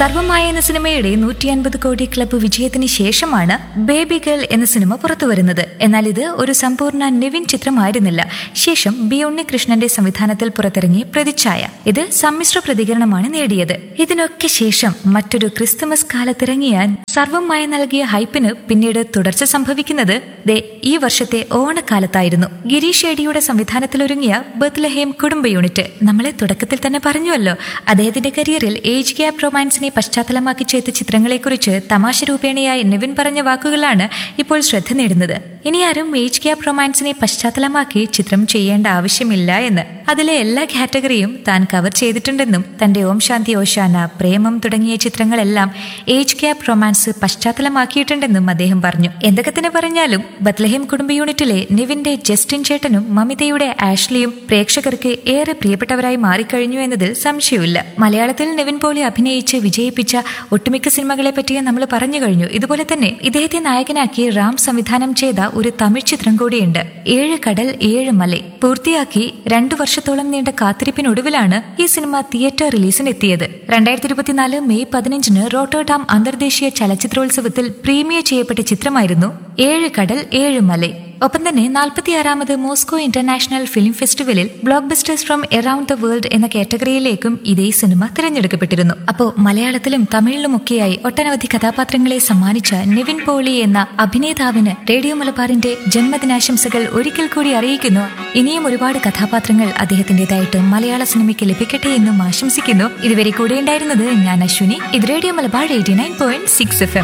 സർവമായ എന്ന സിനിമയുടെ നൂറ്റി അൻപത് കോടി ക്ലബ്ബ് വിജയത്തിന് ശേഷമാണ് ബേബി ഗേൾ എന്ന സിനിമ പുറത്തു വരുന്നത് എന്നാൽ ഇത് ഒരു സമ്പൂർണ്ണ നിവിൻ ചിത്രമായിരുന്നില്ല ശേഷം ബി ഉണ്ണികൃഷ്ണന്റെ സംവിധാനത്തിൽ പുറത്തിറങ്ങി പ്രതിച്ഛായ ഇത് സമ്മിശ്ര പ്രതികരണമാണ് നേടിയത് ഇതിനൊക്കെ ശേഷം മറ്റൊരു ക്രിസ്തുമസ് കാലത്തിറങ്ങിയ സർവമായ നൽകിയ ഹൈപ്പിന് പിന്നീട് തുടർച്ച സംഭവിക്കുന്നത് ദേ ഈ വർഷത്തെ ഓണക്കാലത്തായിരുന്നു ഗിരീഷ് ഏടിയുടെ സംവിധാനത്തിലൊരുങ്ങിയ ബത്ലഹേം കുടുംബ യൂണിറ്റ് നമ്മളെ തുടക്കത്തിൽ തന്നെ പറഞ്ഞുവല്ലോ അദ്ദേഹത്തിന്റെ കരിയറിൽ ഏജ് ഗ്യാപ് റൊമാൻസിനെ പശ്ചാത്തലമാക്കി ചെയ്ത ചിത്രങ്ങളെക്കുറിച്ച് തമാശ രൂപേണയായി നിവിൻ പറഞ്ഞ വാക്കുകളാണ് ഇപ്പോൾ ശ്രദ്ധ നേടുന്നത് ഇനി ആരും ഏജ് ഗ്യാപ് റൊമാൻസിനെ പശ്ചാത്തലമാക്കി ചിത്രം ചെയ്യേണ്ട ആവശ്യമില്ല എന്ന് അതിലെ എല്ലാ കാറ്റഗറിയും താൻ കവർ ചെയ്തിട്ടുണ്ടെന്നും തന്റെ ഓം ശാന്തി ഓശാന പ്രേമം തുടങ്ങിയ ചിത്രങ്ങളെല്ലാം ഏജ് ഗ്യാപ് റൊമാൻസ് പശ്ചാത്തലമാക്കിയിട്ടുണ്ടെന്നും അദ്ദേഹം പറഞ്ഞു എന്തൊക്കെ തന്നെ പറഞ്ഞാലും ബത്ലഹേം കുടുംബ യൂണിറ്റിലെ നിവിന്റെ ജസ്റ്റിൻ ചേട്ടനും മമിതയുടെ ആഷ്ലിയും പ്രേക്ഷകർക്ക് ഏറെ പ്രിയപ്പെട്ടവരായി മാറിക്കഴിഞ്ഞു എന്നതിൽ സംശയമില്ല മലയാളത്തിൽ നിവിൻ പോലെ അഭിനയിച്ച് വിജയിപ്പിച്ച ഒട്ടുമിക്ക സിനിമകളെ പറ്റി നമ്മൾ പറഞ്ഞു കഴിഞ്ഞു ഇതുപോലെ തന്നെ ഇദ്ദേഹത്തെ നായകനാക്കി റാം സംവിധാനം ചെയ്ത ഒരു തമിഴ് ചിത്രം കൂടിയുണ്ട് ഏഴ് കടൽ ഏഴ് മല പൂർത്തിയാക്കി രണ്ടു വർഷത്തോളം നീണ്ട കാത്തിരിപ്പിനൊടുവിലാണ് ഈ സിനിമ തിയേറ്റർ റിലീസിനെത്തിയത് രണ്ടായിരത്തി ഇരുപത്തിനാല് മെയ് പതിനഞ്ചിന് റോട്ടർഡാം അന്തർദേശീയ ചലച്ചിത്രോത്സവത്തിൽ പ്രീമിയർ ചെയ്യപ്പെട്ട ചിത്രമായിരുന്നു ഏഴ് കടൽ ഏഴ് മല ഒപ്പം തന്നെ നാൽപ്പത്തിയാറാമത് മോസ്കോ ഇന്റർനാഷണൽ ഫിലിം ഫെസ്റ്റിവലിൽ blockbusters from around the world എന്ന കാറ്റഗറിയിലേക്കും ഇതേ സിനിമ തിരഞ്ഞെടുക്കപ്പെട്ടിരുന്നു അപ്പോൾ മലയാളത്തിലും തമിഴിലുമൊക്കെയായി ഒട്ടനവധി കഥാപാത്രങ്ങളെ സമ്മാനിച്ച നിവിൻ പോളി എന്ന അഭിനേതാവിന് റേഡിയോ മലബാറിന്റെ ജന്മദിനാശംസകൾ ഒരിക്കൽ കൂടി അറിയിക്കുന്നു ഇനിയും ഒരുപാട് കഥാപാത്രങ്ങൾ അദ്ദേഹത്തിന്റേതായിട്ട് മലയാള സിനിമയ്ക്ക് ലഭിക്കട്ടെ എന്നും ആശംസിക്കുന്നു ഇതുവരെ കൂടെ ഉണ്ടായിരുന്നത് ഞാൻ അശ്വിനി ഇത് radio Malabar eighty nine point six F M